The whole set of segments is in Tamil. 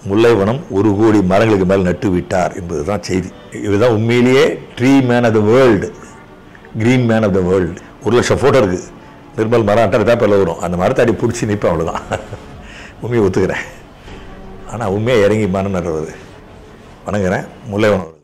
முல்லைவனம் ஒரு கோடி மரங்களுக்கு மேல் நட்டு விட்டார் என்பதுதான் செய்தி இதுதான் உண்மையிலேயே tree man of the world green man of the world ஒரு லட்சம் ஃபோட்டோ இருக்குது நிர்மல் மரம் அட்டை பேப்பரில் வரும் அந்த மரத்தை அடி பிடிச்சி நிற்பேன் அவ்வளோதான் உண்மையை ஒத்துக்கிறேன் ஆனால் உண்மையாக இறங்கி மரம் நடுறது வணங்குறேன் முல்லைவனம் அவர்கள்.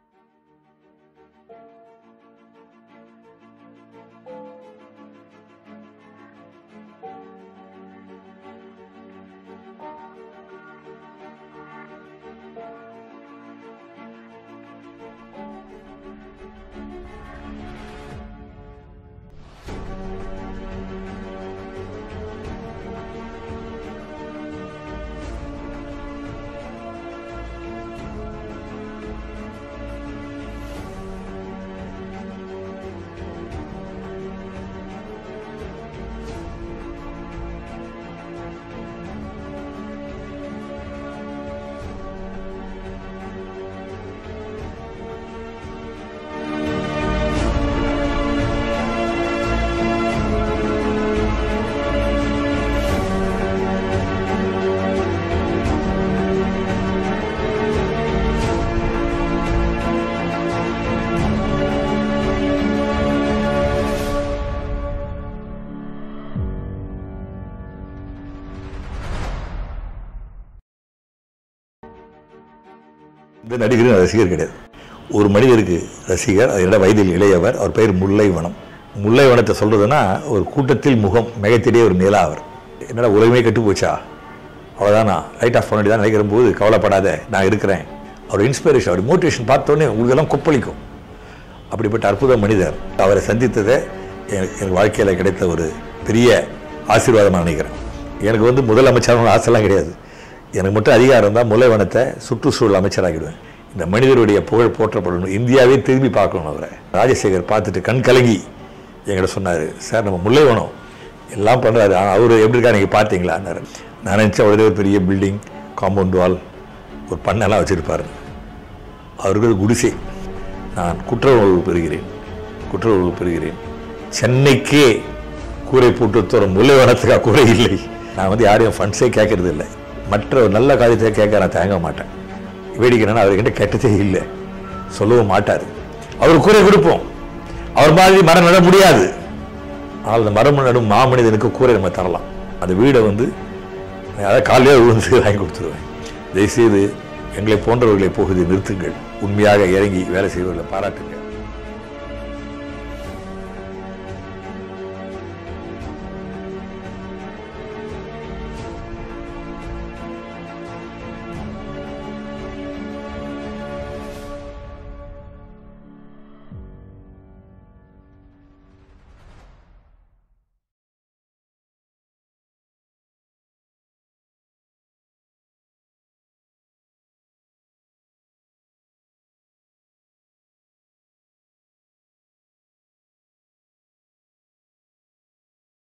இந்த நடிகரின் ரசிகர் கிடையாது ஒரு மனிதருக்கு ரசிகர் அதை விட வயதில் இளையவர் அவர் பெயர் முல்லைவனம் முல்லைவனத்தை சொல்றதுன்னா ஒரு கூட்டத்தில் முகம் மிகத்திலே ஒரு நிலா அவர் என்னடா உலகமே கெட்டு போச்சா அவ்வளோதானா லைட் ஆஃப் பண்ணி தான் நினைக்கிற போது கவலைப்படாத நான் இருக்கிறேன் அவர் இன்ஸ்பிரேஷன் அவர் மோட்டிவேஷன் பார்த்தோன்னே உங்களுக்கெல்லாம் கொப்பளிக்கும் அப்படிப்பட்ட அற்புத மனிதர் அவரை சந்தித்ததை எனக்கு எனக்கு வாழ்க்கையில் கிடைத்த ஒரு பெரிய ஆசீர்வாதமாக நினைக்கிறேன் எனக்கு வந்து முதலமைச்சரான ஆசைலாம் கிடையாது எனக்கு மட்டும் அதிகாரம் தான் முல்லைவனத்தை சுற்றுச்சூழல் அமைச்சராகிடுவேன் இந்த மனிதருடைய புகழ் போற்றப்படணும் இந்தியாவே திரும்பி பார்க்கணும் அவரை ராஜசேகர் பார்த்துட்டு கண் கலங்கி என்கிட்ட சொன்னார் சார் நம்ம முல்லைவனம் எல்லாம் பண்ணுறாரு ஆனால் அவர் எப்படி இருக்கா நீங்கள் பார்த்தீங்களான்னாரு நான் நினச்சேன் உடனே ஒரு பெரிய பில்டிங் காம்பவுண்ட் வால் ஒரு பண்ணெல்லாம் வச்சுருப்பாரு அவருக்கு ஒரு குடிசை நான் குற்ற உணர்வு பெறுகிறேன் குற்ற உணர்வு பெறுகிறேன் சென்னைக்கே கூரை போட்டு தோறும் முல்லைவனத்துக்காக கூரை இல்லை நான் வந்து யாரையும் ஃபண்ட்ஸே கேட்கறது இல்லை மற்ற ஒரு நல்ல காரியத்தை கேட்க நான் தயங்க மாட்டேன் வேடிக்கைன்னா அவர்கிட்ட கேட்டதே இல்லை சொல்லவும் மாட்டார் அவர் கூரை கொடுப்போம் அவர் மாதிரி மரம் நட முடியாது ஆனால் அந்த மரம் நடும் மாமனிதனுக்கு கூரை நம்ம தரலாம் அந்த வீடை வந்து அதாவது காலையே விழுந்து வாங்கி கொடுத்துருவேன் தயவுசெய்து எங்களை போன்றவர்களை போகுது நிறுத்துங்கள் உண்மையாக இறங்கி வேலை செய்வர்களை பாராட்டுங்கள்